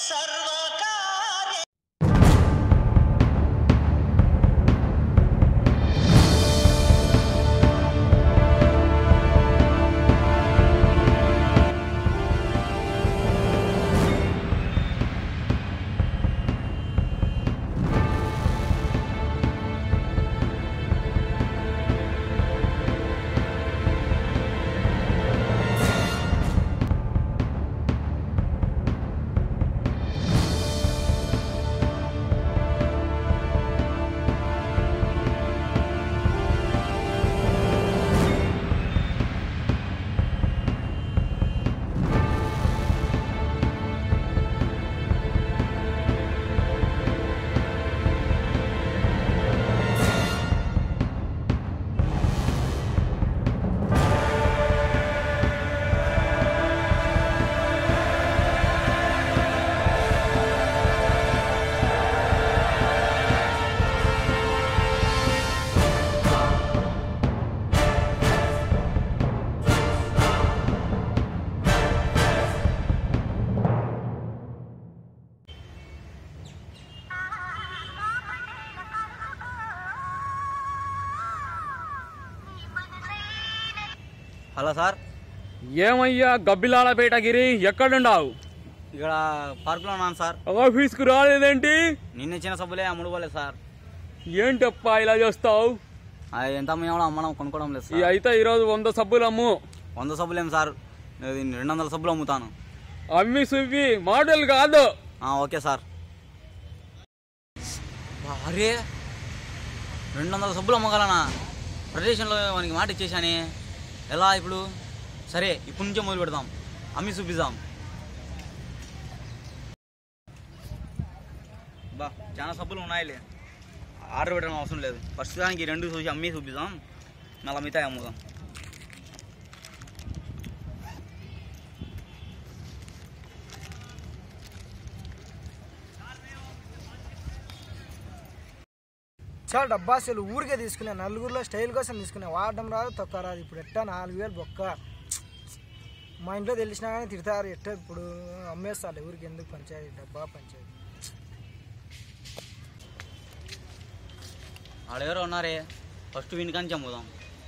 సర్వకార్య hello sir ఏమయ్యా గబ్బిలాలపేట గిరి ఎక్కడున్నావు ఇక్కడ పార్కులో ఉన్నాను సార్ ఆఫీస్కు రాలేదేంటి నిన్న ఇచ్చిన సబ్బులే అమ్ముడు పోలేదు సార్ ఏంటప్పా ఇలా చేస్తావు అది ఎంత అమ్మినా కూడా అమ్మడం కొనుక్కోవడం లేదు ఈ సార్ అయితే ఈరోజు వంద సబ్బులు అమ్ము వంద సబ్బులేం సార్ ఇది రెండు వందల సబ్బులు అమ్ముతాను అమ్మి సువ్వి మోడల్ కాదు ఆ, ఓకే సార్ అరే రెండు వందల సబ్బులు అమ్మగలనా ప్రదేశంలో మనకి మాట ఇచ్చేసాని ఎలా ఇప్పుడు సరే ఇప్పటి నుంచే మొదలు పెడదాం అమ్మి చూపిద్దాం బా చాలా సబ్బులు ఉన్నాయిలే ఆర్డర్ పెట్టడం అవసరం లేదు ప్రస్తుతానికి ఈ రెండు చూసి అమ్మి చూపిద్దాం మళ్ళీ మిగతా అమ్ముదాం చాలా డబ్బా అసలు ఊరికే తీసుకునే నలుగురిలో స్టైల్ కోసం తీసుకునే వాడడం రాదు తొక్క రాదు ఇప్పుడు ఎట్టా నాలుగు వేలు బొక్క మా ఇంట్లో తెలిసినా కానీ తిడతారు ఎట్ట ఇప్పుడు అమ్మేస్తారు ఊరికి ఎందుకు పంచాయతీ డబ్బా పంచాయతీ ఆడెవరో ఉన్నారే ఫస్ట్ వీని కానీ అమ్ముదాం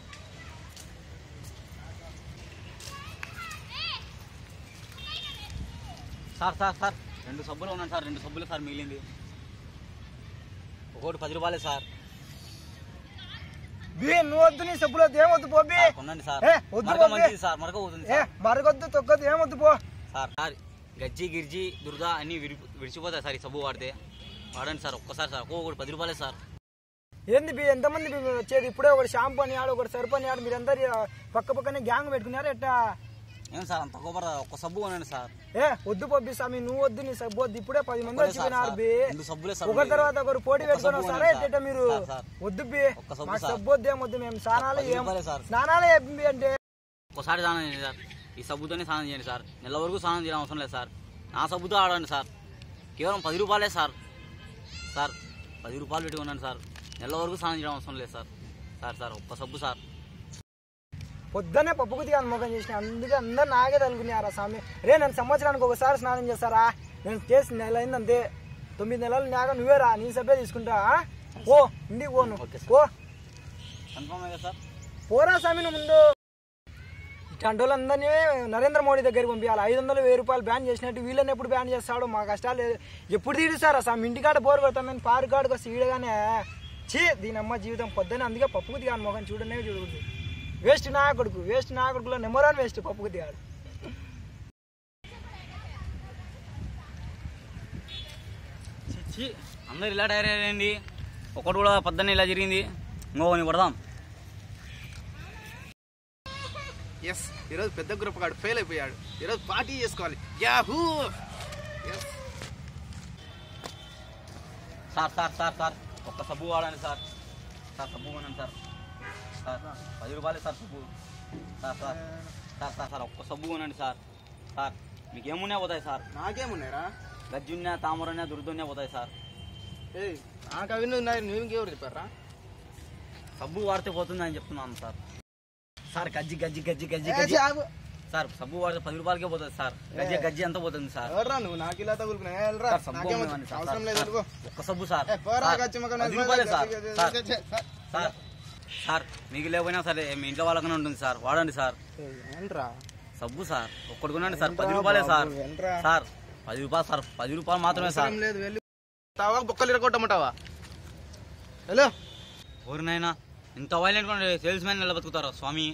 సార్ సార్ సార్ రెండు సబ్బులు ఉన్నాయి సార్ రెండు సబ్బులు సార్ మిగిలింది ఒకటి పది రూపాయలే సార్ బి నువ్వు వద్దు నీ సబ్బులు వద్దు ఏమొద్దు పో బి సార్, కొనండి సార్ ఏ, వద్దు మరక బాబు. మంచిది సార్ మరక పోతుంది ఏ సార్ మరగొద్దు తొక్కొద్దు ఏమొద్దు పో సార్ సార్ గజ్జి గిర్జి దురద అన్ని విరి విడిచిపోతాయి సార్ ఈ సబ్బు వాడితే వాడండి సార్ ఒక్కసారి సార్ ఒక్కొక్కటి పది రూపాయలే సార్ ఏంది బి ఎంతమంది బి వచ్చేది ఇప్పుడే ఒకటి షాంపూ అని ఆడు ఒకటి సరుపు అని ఆడు మీరందరు పక్క పక్కనే గ్యాంగ్ పెట్టుకున్నారు ఎట్టా ఏం సార్ అంత కొబ్బరి ఒక్క సబ్బు కొనండి సార్ ఏ వద్దు పబ్బి స్వామి నువ్వు వద్దు నీ సబ్బు వద్దు ఇప్పుడే పది మంది ఒకటే వచ్చి సార్, వినారు సార్. బి రెండు సబ్బులే సార్ ఒకరి ఉండేది. తర్వాత ఒకరు పోటీ ఒక్క పెట్టుకొని సబ్బు వస్తారా కొనండి ఎట్టేట మీరు సార్, సార్. వద్దు బి ఒక్క సబ్బు మాకు సార్. సబ్బు వద్దు ఏమొద్దు మేము స్నానాలు పది ఏం రూపాయలే సార్. స్నానాలే ఏమి అంటే ఒకసారి స్నానం చేయండి సార్ ఈ సబ్బుతోనే స్నానం చేయండి సార్ నెల వరకు స్నానం చేయడం అవసరం లేదు సార్ నా సబ్బుతో ఆడండి సార్ కేవలం పది రూపాయలే సార్ సార్ పది రూపాయలు పెట్టి ఉన్నాను సార్ నెల వరకు స్నానం చేయడం అవసరం లేదు సార్ సార్ సార్ ఒక్క సబ్బు సార్ పొద్దున్నే పప్పు కుతిగా మోకం చేసిన అందుకే అందరు నాగే తలుగున్నారా స్వామి రే నేను సంవత్సరానికి ఒకసారి స్నానం చేస్తారా నేను చేసి నెల అయింది అంతే తొమ్మిది నెలలు నాగా నువ్వే రా నీ సబ్బే తీసుకుంటా ఆ? ఓ ఇంటికి పోను ఓకే సార్. ఓ కన్ఫర్మ్ కదా సార్ పోరా స్వామి నువ్వు ముందు ఇట్లాంటి నరేంద్ర మోడీ దగ్గరికి పంపించాలి ఐదు వందలు వెయ్యి రూపాయలు బ్యాన్ చేసినట్టు వీళ్ళని ఎప్పుడు బ్యాన్ చేస్తాడో మా కష్టాలు లేదు. ఎప్పుడు తీడుస్తారా స్వామి ఇంటికాడ బోర్ కొడతాం మేము పార్క్ కాడికి వస్తే ఈడగానే చీ దీని అమ్మ జీవితం పొద్దున్న అందుకే పప్పు కుతిగా మొఖం చూడనే చూడకూడదు వేస్ట్ నా కొడుకు వేస్ట్ నా కొడుకులో నెంబర్ వన్ వేస్ట్ పప్పు కుతిగాడు ఛీ, ఛీ అందరు ఇలా తయారయ్యండి ఒకటి కూడా పొద్దున్న ఇలా జరిగింది ఇంకొకని పడదాం ఎస్ ఈరోజు పెద్ద గ్రూప్ గాడు ఫెయిల్ అయిపోయాడు ఈరోజు పార్టీ చేసుకోవాలి yahoo yes sir sir sir sir ఒక్క సబ్బు వాడండి సార్ సార్ సబ్బు కొనండి సార్ సార్ పది రూపాయలే సార్ సబ్బు sir sir sir sir sir ఒక్క సబ్బు కొనండి సార్ సార్ మీకు ఏమున్నా పోతాయి సార్ నాకేమున్నారా గజ్జున్నా తామరన్నా దుర్దున్నా పోతాయి సార్ ఏయ్ నాకు అవన్నీ ఉన్నాయి నువ్వు ఇంకెవరు చెప్పారా సబ్బు వాడితే పోతుంది అని చెప్తున్నాను సార్ సార్ గజ్జి గజ్జి గజ్జి గజ్జి ఏ, గజ్జి చాలు. సార్ సబ్బు వాడితే పది రూపాయలకే పోతుంది సార్ గజ్జి గజ్జి ఎంత పోతుంది సార్ ఎవర్రా నువ్వు నాకు ఇలా తగులుకున్నా వెళ్ళరా సార్, సబ్బు నాకేం ఇవ్వండి సార్, అవసరం సార్, లేదు సార్, వెళ్ళిపో. ఒక్క సబ్బు సార్ ఏ, పోరా సార్, గచ్చి మొఖం, పది రూపాయలే సార్ సార్ ఛే, ఛే, ఛే. సార్ సార్ మీకు లేకపోయినా సరే మీ ఇంట్లో వాళ్ళకనే ఉంటుంది సార్ వాడండి సార్ ఏ, ఏంట్రా సబ్బు సార్ ఒక్కటి కొనండి సార్ పది ఏంట్రా రూపాయలే సార్ బాబు, ఏంట్రా? సార్ పది రూపాయలు సార్ పది రూపాయలు మాత్రమే సార్ అవసరం లేదు వెళ్ళి తావా బొక్కలు ఇరగొట్టమంటావా హలో ఊరినైనా ఇంత వైలెంట్ సేల్స్ మ్యాన్ నిలబతుకుతారా స్వామి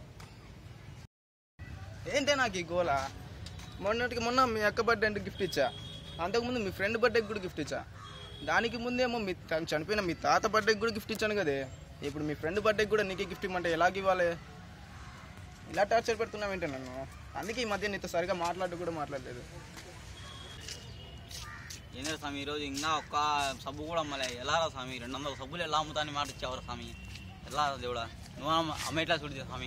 ఏంటే నాకు ఈ గోల మొన్నటికి మొన్న మీ అక్క బర్త్డే అంటే గిఫ్ట్ ఇచ్చా అంతకుముందు మీ ఫ్రెండ్ బర్త్డేకి కూడా గిఫ్ట్ ఇచ్చా దానికి ముందేమో మీ త- చనిపోయిన మీ తాత బర్త్డేకి కూడా గిఫ్ట్ ఇచ్చాను కదే ఇప్పుడు మీ ఫ్రెండ్ బర్త్డేకి కూడా నీకే గిఫ్ట్ ఇవ్వమంటే ఎలాగ ఇవ్వాలి ఇలా టార్చర్ పెడుతున్నావేంటే నన్ను అందుకే ఈ మధ్య నీతో సరిగా మాట్లాడు కూడా మాట్లాడలేదు ఏం లేదు స్వామి ఈరోజు ఇంకా ఒక్క సబ్బు కూడా అమ్మలే ఎలా రా స్వామి రెండు వందల సబ్బులు ఎలా అమ్ముతాని మాట ఇచ్చావరా స్వామి ఎలా రా దేవుడా నువ్వు అమ్మ- అమ్మేట్లా చూడు స్వామి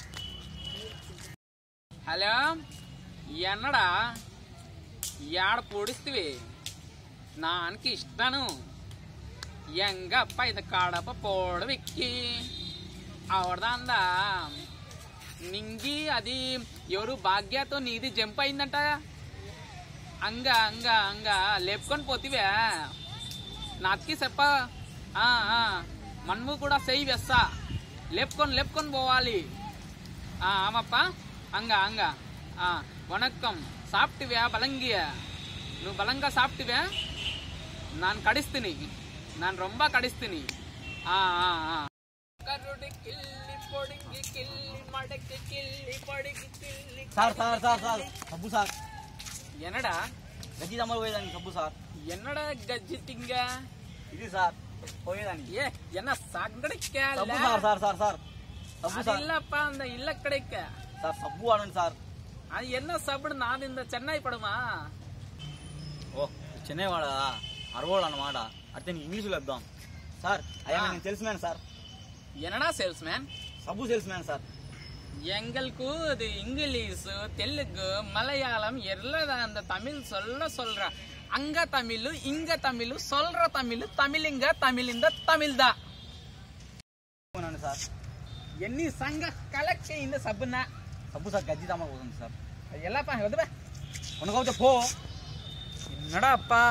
హలో ఎన్నడా యాడ పొడిస్తివి నాన్నకి ఇష్టాను ఎంగప్ప ఇది కడప పొడవెక్కి అవడదాందా నింగి అది ఎవరు భాగ్యతో నీది జంప్ అయిందంట అంగ అంగ అంగ లేపుకొని పోతివే నాకి చెప్ప ఆ, ఆ, మన్ము కూడా సెయ్యి వెస్సా లేపుకొని లేపుకొని పోవాలి ஆ ஆமாப்பா அங்க அங்க ஆ வணக்கம் சாப்பிட்டுவியா பலங்கிய నువ్వు బలంగా సాப்பிட்டுవే ನಾನು కడిస్తిని ನಾನು రొంబ కడిస్తిని ఆ ఆ ఆ కరుడి కిల్లి పొడిగి కిల్లి మడకి కిల్లి పొడిగి కిల్లి సార్ సార్ సార్ సార్ సబ్బు సార్ ఎన్నడా గజ్జి దమ్మలు పోయేదానికి సబ్బు సార్ ఎన్నడా గజ్జి తింగ ఇది సార్ పోయేదానికి ఏ ఎన్న సగ్గడిక్క సబ్బు సార్ సార్ సార్ సార్ సబ్బు సార్ இல்லப்பா அந்த இல்ல கிடைக்க సార్ సబ్బు వాడండి సార్ அது என்ன சாப்பிடு நான் இந்த சென்னை படமா ఓ చెన్నై వాడా అరవోడు అన్నమాట అయితే నీకు ఇంగ్లీష్లో చెప్దాం సార్ అయ్యా నేను తెలిసినాను సార్ என்னடா சேல்ஸ்மேன் సబ్బు సేల్స్ మ్యాన్ సార్ எங்களுக்கு இது இங்கிலீஷ் தெலுங்கு மலையாளம் எல்லாம் அந்த தமிழ் சொல்ல சொல்ற அங்க தமிழ் இங்க தமிழ் சொல்ற தமிழ் தமிழுங்க தமிழ் இந்த தமிழ் தான் అవునండి సార్ ఎన్ని సంఘ కలెక్ట్ இந்த సబ్బునా సబ్బు సార్ గజ్జి దమ్మలు పోతుంది సార్ எல்லாப்பா எதுவா కొనుక్కోవచ్చు పో என்னடா அப்பா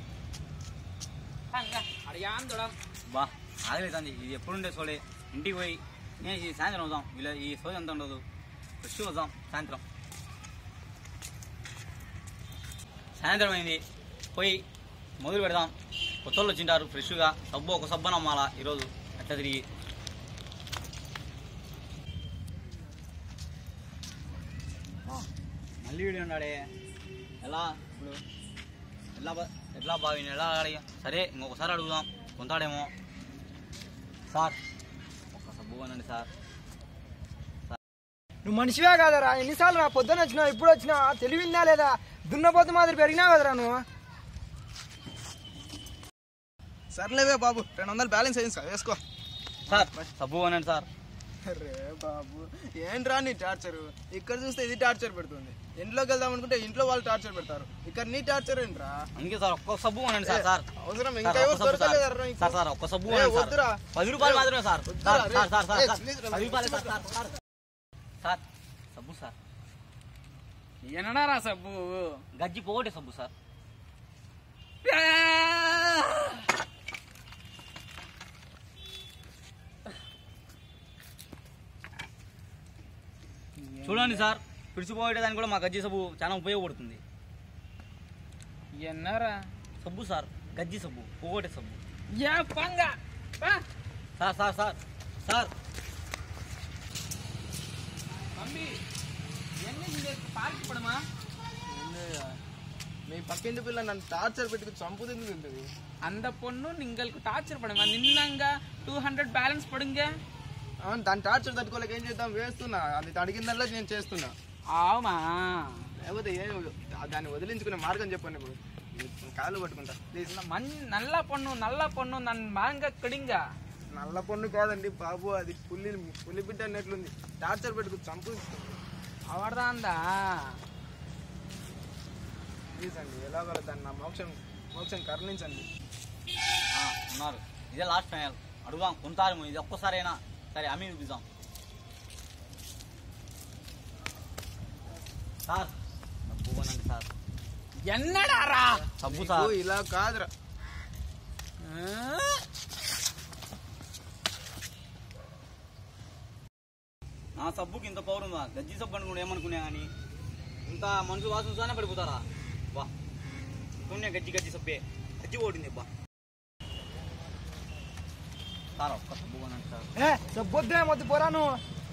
அங்க அடையாந்துடம் బా ఆగలేదండి ఇది ఎప్పుడుండే సోలే ఇంటికి పోయి నేను ఈ సాయంత్రం వద్దాం వీళ్ళ ఈ సోది ఎంత ఉండదు ఫ్రెష్ వద్దాం సాయంత్రం సాయంత్రం అయింది పోయి మొదలు పెడదాం కొత్త వాళ్ళు వచ్చింటారు ఫ్రెష్గా సబ్బు ఒక సబ్బు నమ్మాలా ఈరోజు అట్లా తిరిగి ఆ, మళ్ళీ వీడియో ఉన్నాడే ఎలా ఇప్పుడు ఎలా బా- ఎట్లా బాగా ఎలా అడిగా సరే ఇంకొకసారి అడుగుదాం కొంటాడేమో సార్ ఒక్క సబ్బు కొనండి సార్ నువ్వు మనిషివే కదరా ఎన్నిసార్లు రా పొద్దున వచ్చినావు ఇప్పుడు వచ్చినా తెలివిందా లేదా దున్నపోతు మాదిరి పెరిగినావు కదరా నువ్వు సర్లేవే బాబు రెండు వందలు బ్యాలెన్స్ అయింది సార్ వేసుకో సార్ సబ్బు కొనండి సార్ అరే బాబు ఏంట్రా నీ టార్చర్ ఇక్కడ చూస్తే ఇది టార్చర్ పెడుతుంది ఇంట్లోకి వెళ్దాం అనుకుంటే ఇంట్లో వాళ్ళు టార్చర్ పెడతారు ఇక్కడ నీ టార్చర్ ఏంట్రా అందుకే సార్ ఒక్క సబ్బు కొనండి సార్ సార్ అవసరం సార్, ఇంకా ఒక్క ఎవరు సబ్బు సార్. దొరకలేదురా నీకు? సార్ సార్ ఒక్క సబ్బు ఏ, కొనండి సార్ వద్దురా. పది రూపాయలు ఏ, మాత్రమే సార్ వద్దురా, సార్ రే. సార్ సార్ సార్ ఏ, సార్ ప్లీజ్ రా, పది రూపాయలు సార్ సార్ సార్ సార్ సబ్బు సార్ என்னடா சப்பு గజ్జి పోగొట్టే సబ్బు సార్ చూడండి సార్ పిడిచిపోయేదానికి కూడా మా గజ్జి సబ్బు చాలా ఉపయోగపడుతుంది என்னடா సబ్బు సార్ గజ్జి సబ్బు పోగొట్టే సబ్బు ஏ பங்க பா. సార్ సార్ సార్ సార్ தம்பி என்ன இங்க பார்க் படமா మీ పక్కింటి పిల్ల నన్ను టార్చర్ పెట్టుకు చంపుతుంది ఉంటుంది அந்த பொண்ணு നിങ്ങൾക്ക് டார்ச்சர் பண்ணுமா நின்னாங்க டூ ஹண்ட்ரட் பேலன்ஸ் படுங்க అవును దాని టార్చర్ తట్టుకోలేక ఏం చేద్దాం వేస్తున్నా అది అడిగిందల్లా నేను చేస్తున్నా ஆமா లేకపోతే ఏం దాన్ని వదిలించుకునే మార్గం చెప్పండి ఇప్పుడు కాళ్ళు పట్టుకుంటా ప్లీజ్ இந்த மண் நல்ல பொண்ணு நல்ல பொண்ணு நன் வாங்க கிடிங்க నల్ల పొన్ను కాదండి బాబు అది పుల్లి పులి బిడ్డ అన్నట్లుంది టార్చర్ పెట్టుకు చంపు அவர்தான்டா ప్లీజ్ అండి ఎలాగో దాన్ని నా మోక్షం మోక్షం కరుణించండి ఆ, ఉన్నారు ఇదే లాస్ట్ ఫైనల్ అడుగుదాం కొంటారేమో ఇది ఒక్కసారైనా సరే అమ్మి చూపిద్దాం సార్ సబ్బు కొనండి సార్ ఎన్నడారా సబ్బు నీకు సార్ ఇలా కాదురా నా సబ్బుకి ఇంత పవర్ ఉందా గజ్జి సబ్బు అనుకుని ఏమనుకున్నా కానీ ఇంత మనుషు వాసన చూసానే పడిపోతారా బా పుణ్య గజ్జి గజ్జి సబ్బే గజ్జి ఓడింది బా సార్ ఒక్క సబ్బు కొనండి సార్ ఏ సబ్బొద్దే మొద్దు పోరా నువ్వు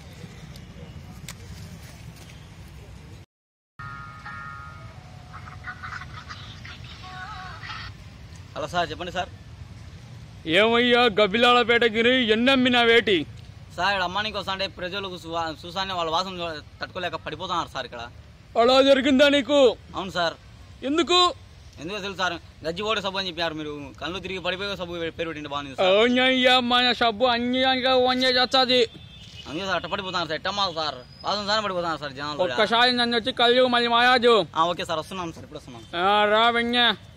హలో సార్ చెప్పండి సార్ ఏమయ్యా గబ్బిలాలపేటగిరి ఎన్నమ్మిన వేటి సార్ ఇక్కడ అమ్మానికి వస్తా అంటే ప్రజలకు సువా- చూసానే వాళ్ళ వాసన చూ- తట్టుకోలేక పడిపోతున్నారు సార్ ఇక్కడ అలా జరిగిందా నీకు అవును సార్ ఎందుకు ఎందుకో తెలుసు సార్ గజ్జి ఓడే సబ్బు అని చెప్పారు మీరు కళ్ళు తిరిగి పడిపోయే సబ్బు పేరు పెట్టింది బాగుంది సార్ అవునయ్యా మన సబ్బు అన్యాయంగా వంజ చేస్తుంది అందుకే సార్ అట్ట పడిపోతున్నారు సార్ ఎట్టమ్మా సార్ వాసన సార్ పడిపోతున్నారు సార్ జనాలు ఒక్కసారి నన్ను వచ్చి కళ్ళు మళ్ళీ మాయాదు ఆ, ఓకే సార్ వస్తున్నాం సార్ ఇప్పుడు వస్తున్నాం రా వెంగ